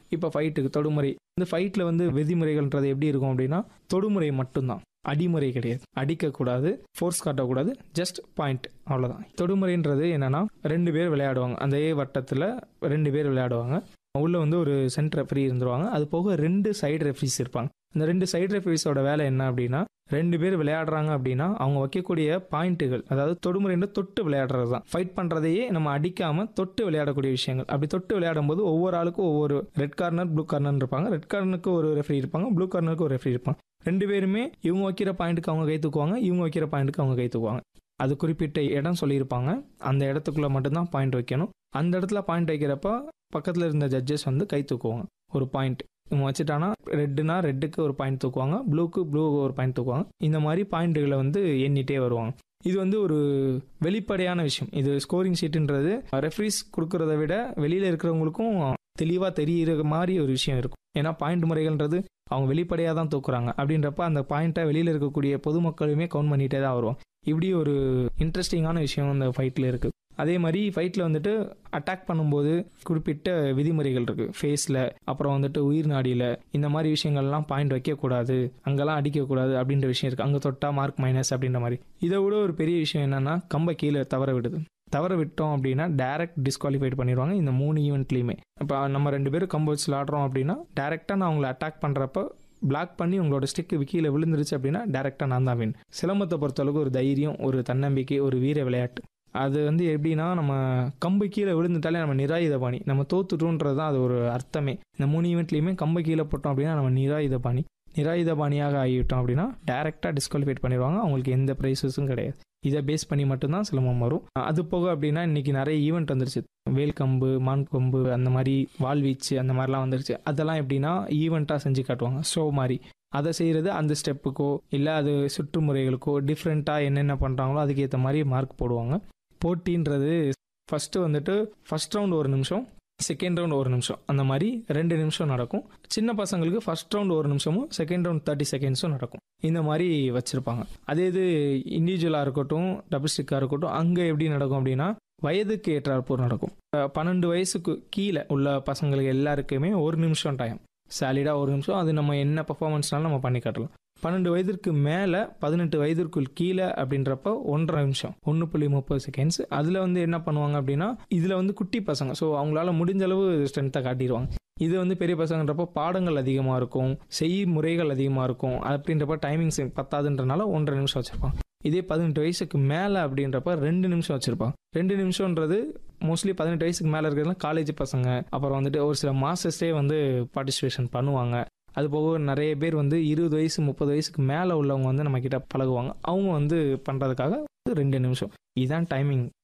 இப்போ ஃபைட்டுக்கு தொடுமுறை இந்த ஃபைட்டில் வந்து விதிமுறைகள்ன்றது எப்படி இருக்கும் அப்படின்னா தொடுமுறை மட்டும்தான் அடிமுறை கிடையாது அடிக்கக்கூடாது ஃபோர்ஸ் காட்டக்கூடாது ஜஸ்ட் பாயிண்ட் அவ்வளோதான் தொடுமுறைன்றது என்னன்னா ரெண்டு பேர் விளையாடுவாங்க அந்த ஏ வட்டத்தில் ரெண்டு பேர் விளையாடுவாங்க உள்ள வந்து ஒரு சென்டர் ரெஃப்ரி இருந்துருவாங்க அது போக ரெண்டு சைடு ரெஃப்ரிஸ் இருப்பாங்க அந்த ரெண்டு சைடு ரெஃப்ரிஸோட வேலை என்ன அப்படின்னா ரெண்டு பேர் விளையாடுறாங்க அப்படின்னா அவங்க வைக்கக்கூடிய பாயிண்ட்டுகள் அதாவது தொடுமுறைன்ற தொட்டு விளையாடுறது தான் ஃபைட் பண்ணுறதையே நம்ம அடிக்காம தொட்டு விளையாடக்கூடிய விஷயங்கள் அப்படி தொட்டு விளையாடும் போது ஒவ்வொரு ஆளுக்கும் ஒவ்வொரு ரெட் கார்னர் ப்ளூ கார்னர் இருப்பாங்க ரெட் கார்னருக்கு ஒரு ரெஃப்ரி இருப்பாங்க ப்ளூ கார்னருக்கு ஒரு ரெஃப்ரி இருப்பாங்க ரெண்டு பேருமே இவங்க வைக்கிற பாயிண்ட்டுக்கு அவங்க கை தூக்குவாங்க இவங்க வைக்கிற பாயிண்ட்டுக்கு அவங்க கை தூக்குவாங்க அது குறிப்பிட்ட இடம் சொல்லியிருப்பாங்க அந்த இடத்துக்குள்ள மட்டும்தான் பாயிண்ட் வைக்கணும் அந்த இடத்துல பாயிண்ட் வைக்கிறப்ப பக்கத்தில் இருந்த ஜட்ஜஸ் வந்து கை தூக்குவாங்க ஒரு பாயிண்ட் இவங்க வச்சுட்டானா ரெட்டுனா ரெட்டுக்கு ஒரு பாயிண்ட் தூக்குவாங்க ப்ளூக்கு ப்ளூக்கு ஒரு பாயிண்ட் தூக்குவாங்க இந்த மாதிரி பாயிண்ட்டுகளை வந்து எண்ணிட்டே வருவாங்க இது வந்து ஒரு வெளிப்படையான விஷயம் இது ஸ்கோரிங் ஷீட்டுன்றது ரெஃப்ரீஸ் கொடுக்கறத விட வெளியில் இருக்கிறவங்களுக்கும் தெளிவாக தெரிகிற மாதிரி ஒரு விஷயம் இருக்கும் ஏன்னா பாயிண்ட் முறைகள்ன்றது அவங்க வெளிப்படையாக தான் தூக்குறாங்க அப்படின்றப்ப அந்த பாயிண்ட்டை வெளியில் இருக்கக்கூடிய பொதுமக்களுமே கவுண்ட் பண்ணிகிட்டே தான் வருவோம் இப்படி ஒரு இன்ட்ரெஸ்டிங்கான விஷயம் அந்த ஃபைட்டில் இருக்குது அதே மாதிரி ஃபைட்டில் வந்துட்டு அட்டாக் பண்ணும்போது குறிப்பிட்ட விதிமுறைகள் இருக்குது ஃபேஸில் அப்புறம் வந்துட்டு உயிர் நாடியில் இந்த மாதிரி விஷயங்கள்லாம் பாயிண்ட் வைக்கக்கூடாது அங்கெல்லாம் அடிக்கக்கூடாது அப்படின்ற விஷயம் இருக்குது அங்கே தொட்டா மார்க் மைனஸ் அப்படின்ற மாதிரி இதை விட ஒரு பெரிய விஷயம் என்னென்னா கம்பை கீழே தவற விடுது தவற விட்டோம் அப்படின்னா டைரக்ட் டிஸ்குவாலிஃபைட் பண்ணிடுவாங்க இந்த மூணு ஈவெண்ட்லேயுமே இப்போ நம்ம ரெண்டு பேரும் கம்பு வச்சு விளாடுறோம் அப்படின்னா டேரெக்டாக நான் அவங்கள அட்டாக் பண்ணுறப்ப பிளாக் பண்ணி உங்களோட ஸ்டிக்கு கீழே விழுந்துருச்சு அப்படின்னா டேரெக்டாக நான் தான் வின் சிலம்பத்தை பொறுத்தளவுக்கு ஒரு தைரியம் ஒரு தன்னம்பிக்கை ஒரு வீர விளையாட்டு அது வந்து எப்படின்னா நம்ம கம்பு கீழே விழுந்துட்டாலே நம்ம நிராயுதபாணி நம்ம தோத்துட்டோன்றது தான் அது ஒரு அர்த்தமே இந்த மூணு ஈவெண்ட்லேயுமே கம்பு கீழே போட்டோம் அப்படின்னா நம்ம நிராயுதபாணி நிராயுதபாணியாக ஆகிவிட்டோம் அப்படின்னா டேரெக்டாக டிஸ்குவாலிஃபைட் பண்ணிடுவாங்க அவங்களுக்கு எந்த ப்ரைஸஸும் கிடையாது இதை பேஸ் பண்ணி மட்டும்தான் சிலம்பம் வரும் அது போக அப்படின்னா இன்னைக்கு நிறைய ஈவெண்ட் வந்துருச்சு வேல் கம்பு மான் கொம்பு அந்த மாதிரி வால்வீச்சு அந்த மாதிரிலாம் வந்துருச்சு அதெல்லாம் எப்படின்னா ஈவெண்ட்டாக செஞ்சு காட்டுவாங்க ஷோ மாதிரி அதை செய்கிறது அந்த ஸ்டெப்புக்கோ இல்லை அது சுற்றுமுறைகளுக்கோ டிஃப்ரெண்ட்டாக என்னென்ன பண்ணுறாங்களோ அதுக்கேற்ற மாதிரி மார்க் போடுவாங்க போட்டின்றது ஃபஸ்ட்டு வந்துட்டு ஃபஸ்ட் ரவுண்ட் ஒரு நிமிஷம் செகண்ட் ரவுண்ட் ஒரு நிமிஷம் அந்த மாதிரி ரெண்டு நிமிஷம் நடக்கும் சின்ன பசங்களுக்கு ஃபர்ஸ்ட் ரவுண்ட் ஒரு நிமிஷமும் செகண்ட் ரவுண்ட் தேர்ட்டி செகண்ட்ஸும் நடக்கும் இந்த மாதிரி வச்சுருப்பாங்க அதே இது இண்டிவிஜுவலாக இருக்கட்டும் டபுள் ஸ்டிக்காக இருக்கட்டும் அங்கே எப்படி நடக்கும் அப்படின்னா வயதுக்கு ஏற்றாற்போர் நடக்கும் பன்னெண்டு வயசுக்கு கீழே உள்ள பசங்களுக்கு எல்லாருக்குமே ஒரு நிமிஷம் டைம் சாலிடாக ஒரு நிமிஷம் அது நம்ம என்ன பர்ஃபார்மன்ஸ்னாலும் நம்ம பண்ணி காட்டலாம் பன்னெண்டு வயதிற்கு மேலே பதினெட்டு வயதிற்குள் கீழே அப்படின்றப்ப ஒன்றரை நிமிஷம் ஒன்று புள்ளி முப்பது செகண்ட்ஸ் அதில் வந்து என்ன பண்ணுவாங்க அப்படின்னா இதில் வந்து குட்டி பசங்க ஸோ அவங்களால முடிஞ்ச அளவு ஸ்ட்ரென்த்தை காட்டிடுவாங்க இது வந்து பெரிய பசங்கன்றப்போ பாடங்கள் அதிகமாக இருக்கும் செய்முறைகள் அதிகமாக இருக்கும் அப்படின்றப்ப டைமிங்ஸ் பத்தாதுன்றனால ஒன்றரை நிமிஷம் வச்சுருப்பாங்க இதே பதினெட்டு வயசுக்கு மேலே அப்படின்றப்ப ரெண்டு நிமிஷம் வச்சுருப்பாங்க ரெண்டு நிமிஷம்ன்றது மோஸ்ட்லி பதினெட்டு வயசுக்கு மேலே இருக்கிறதுலாம் காலேஜ் பசங்க அப்புறம் வந்துட்டு ஒரு சில மாஸ்டர்ஸே வந்து பார்ட்டிசிபேஷன் பண்ணுவாங்க அது போக நிறைய பேர் வந்து இருபது வயசு முப்பது வயசுக்கு மேலே உள்ளவங்க வந்து நம்ம கிட்ட பழகுவாங்க அவங்க வந்து பண்ணுறதுக்காக ரெண்டு நிமிஷம் இதுதான் டைமிங்